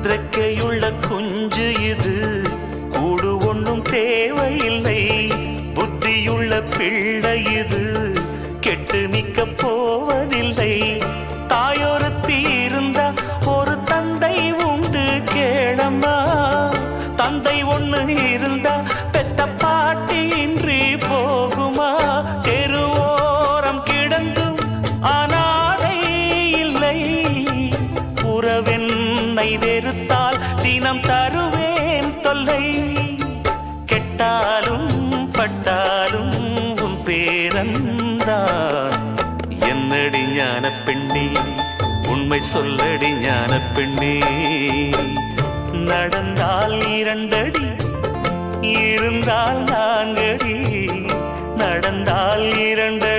ரெக்கையுள்ள குஞ்சு இது கூடு ஒண்ணும் தேவையில்லை புத்தியுள்ள பிள்ளை இது கெட்டு நிக்க போவதில்லை தாயொருத்தி இருந்தா ஒரு தந்தை உண்டு கேளம்மா தந்தை ஒண்ணு இருந்தா பெத்த பாட்டி இன்றி போகுமா தெருவோரம் கிடந்தும் அனாதை இல்லை உறவென்னை வெறுத்தால் தினம் தருவேன் தொல்லை கெட்டாலும் பட்டாலும் உன் பேரன்தான் என்னடி ஞான பெண்ணே உண்மை சொல்லடி ஞான பெண்ணே நடந்தால் இரண்டடி இருந்தால் நான்கடி நடந்தால் இரண்டடி